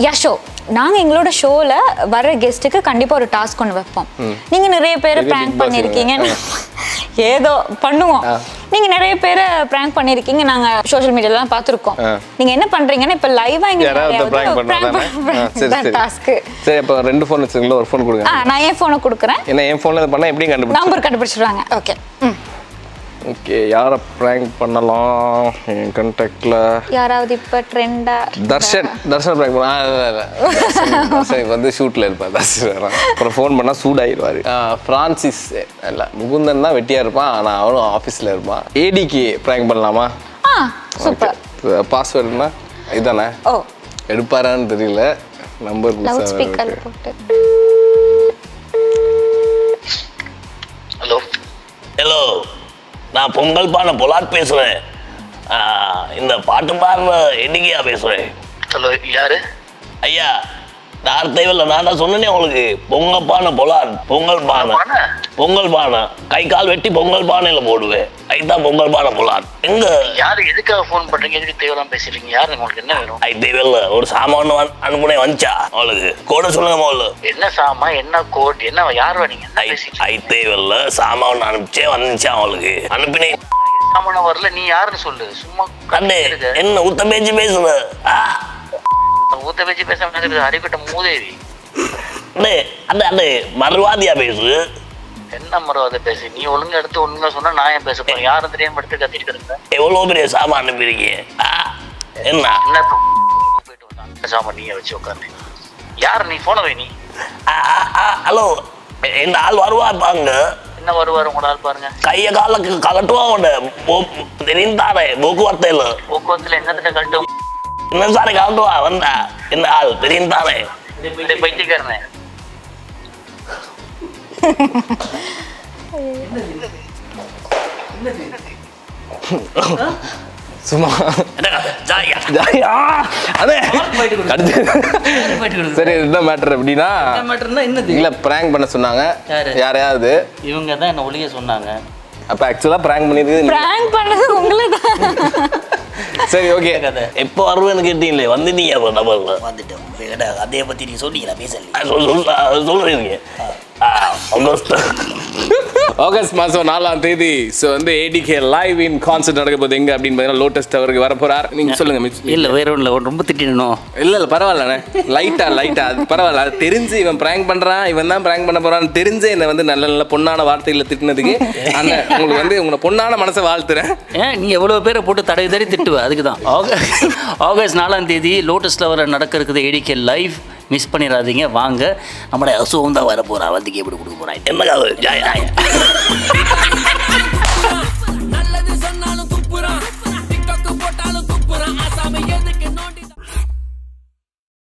யா show நாங்க எங்களோட ஷோல வர கெஸ்ட்டுக்கு கண்டிப்பா ஒரு டாஸ்க் ஒன்று வைப்போம் நீங்க நிறைய பேரை பெரிய பிராங்க் Big Boss பண்ணிருக்கீங்க இவங்க. ஏதோ பண்ணுவோம் ஆ. நீங்க நிறைய பேரை பிராங்க் பண்ணிருக்கீங்க நாங்க சோஷியல் மீடியாலாம் பார்த்துருக்கோம் ஆ. நீங்க என்ன பண்றீங்கன்னா இப்ப லைவா இங்க யாராவது prank பண்ணாதானே? ஆ, சரி சரி டாஸ்க் சரி அப்போ ரெண்டு ஃபோன் வச்சுருங்களா ஒரு ஃபோன் கொடுங்க ஆ நான் என் ஃபோனை கொடுக்குறேன் ஏன்னா என் ஃபோனில் இது பண்ணால் எப்படியும் கண்டுபிடிச்சு நம்பர் கண்டுபிடிச்சிருவாங்க ஓகே ம் ஓகே யாரை ப்ராங்க் பண்ணலாம் என் கான்டாக்டில் யாராவது இப்ப ட்ரெண்டா தர்ஷன் தர்ஷன் ப்ராங்க் பண்ண இல்லை இல்லை தர்ஷன் இப்போ வந்து ஷூட்டில் இருப்பார் தர்ஷன் வரான். அப்புறம் ஃபோன் பண்ணால் சூடாயிடுவார் ஃப்ரான்சிஸ் இல்லை முகுந்தன் தான் வெட்டியாக இருப்பான் ஆனால் அவனும் ஆஃபீஸில் இருப்பான் ஏடிக்கு ப்ராங்க் பண்ணலாமா ஆ சூப்பர் பாஸ்வேர்டுனா இதுதானே ஓ எடுப்பாரான்னு தெரியல நம்பர் லவுட் ஸ்பீக்கர் போட்டு ஹலோ ஹலோ நான் பொங்கல் பானை பொலாட் பேசுகிறேன் இந்த பாட்டு பாடுற எண்ணிக்கையா பேசுகிறேன் ஹலோ யாரு ஐயா நான் தேவையில்லை நான் தான் சொன்னேனே உங்களுக்கு பொங்கல் பானை பொலாட் பொங்கல் பானை பானை? பொங்கல் பானை கை கால் வெட்டி பொங்கல் பானையில் போடுவேன் அதுதான் பொங்கல் பானை பொலாட் எங்க யாரு எதுக்காக ஃபோன் பண்றீங்க எதுக்கு தேவையில்லாம் பேசுறீங்க யாரு உங்களுக்கு என்ன வேணும் ஐ தேவையில்லை ஒரு சாமான் அனுப்புனே வந்துச்சா அவளுக்கு கூட சொல்லுங்க முதல்ல என்ன சாமா என்ன கோட் என்ன யார் வரீங்க என்ன ஐ பேசிட்டு ஐ தேவையில்லை சாமான் அனுப்பிச்சே வந்துச்சா அவளுக்கு அனுப்பினேன் சாமான வரல நீ யாருன்னு சொல்லு சும்மா கண்டு இருக்க. என்ன ஊத்த பேச்சு பேசுற ஆ ஊத்த வச்சு பேச அறிவிட்ட மூதேவி அண்ணே அண்ணே அண்ணே மறுவாதியா பேசு என்ன மரவாத பேசு நீ ஒழுங்கா எடுத்து ஒழுங்கா சொன்னா நான் ஏன் பேச போறேன் யாரும் தெரியாம எடுத்து கத்திட்டு இருக்க எவ்வளோ பெரிய சாமான் அனுப்பியிருக்கீங்க ஆ என்ன என்ன இப்போ போயிட்டு வந்தான் சாமா நீங்க வச்சு உட்காந்து யார் நீ போன வை நீ ஆ, ஆ, ஆ, ஹலோ இந்த ஆள் வருவா பாங்க என்ன வருவார் உங்களோட ஆள் பாருங்க கைய கால கலட்டுவான் உன்னை தெரிந்தானே போக்குவரத்தையில் போக்குவரத்துல என்னத்திட்ட கட்டும் என்ன சாரை கலட்டுவா வந்தா இந்த ஆள் தெரிந்தானே பைத்தியக்காரனே சும்மா என்னங்க, ஜாலியா ஜாலியா அண்ணே கடிச்சு சரி இதுதான் மேட்டர் எப்படின்னா மேட்டர்னா என்னது இல்லை ப்ராங்க் பண்ண சொன்னாங்க யாரு? யாரையாவது இவங்க தான் என்ன ஒளிய சொன்னாங்க அப்போ ஆக்சுவலாக ப்ராங்க் பண்ணியிருக்கு பிராங்க் பண்ணது உங்களை தான் சரி ஓகே கதை எப்போ வருவேன்னு கேட்டீங்களே வந்துட்டீங்க அப்போ நபர்ல வந்துட்டோம் அதே பத்தி நீ சொன்னீங்களா பேசல சொல்றீங்க ஆ, ஆகஸ்ட் ஆகஸ்ட் மாதம் நாலாம் தேதி ஸோ வந்து ஏடிகே லைவ் இன் கான்சர்ட் நடக்க போகுது எங்க அப்படின்னு பார்த்தீங்கன்னா லோட்டஸ் டவருக்கு வர போறார் நீங்க சொல்லுங்க மிஸ் இல்ல வேற ஒன்றும் இல்லை ரொம்ப திட்டிடணும் இல்ல இல்ல பரவாயில்லண்ணே லைட்டா லைட்டா அது பரவாயில்ல அது தெரிஞ்சு இவன் பிராங்க் பண்றான் இவன் தான் பிராங்க் பண்ண போறான்னு தெரிஞ்சு என்னை வந்து நல்ல நல்ல பொண்ணான வார்த்தைகளை திட்டினதுக்கு அந்த உங்களுக்கு வந்து உங்களை பொண்ணான மனசை வாழ்த்துறேன் ஏன் நீ எவ்வளோ பேரை போட்டு தடவி தடவி திட்டுவ அதுக்கு தான் ஆகஸ்ட் நாலாம் தேதி லோட்டஸில் வர நடக்க இருக்குது ஏடிகே லைவ் மிஸ் பண்ணிடாதீங்க வாங்க நம்மளோட அசுவம் தான் வர போகிறா வந்துக்கு எப்படி கொடுக்க போகிறாங்க என்ன கதை ஜாயா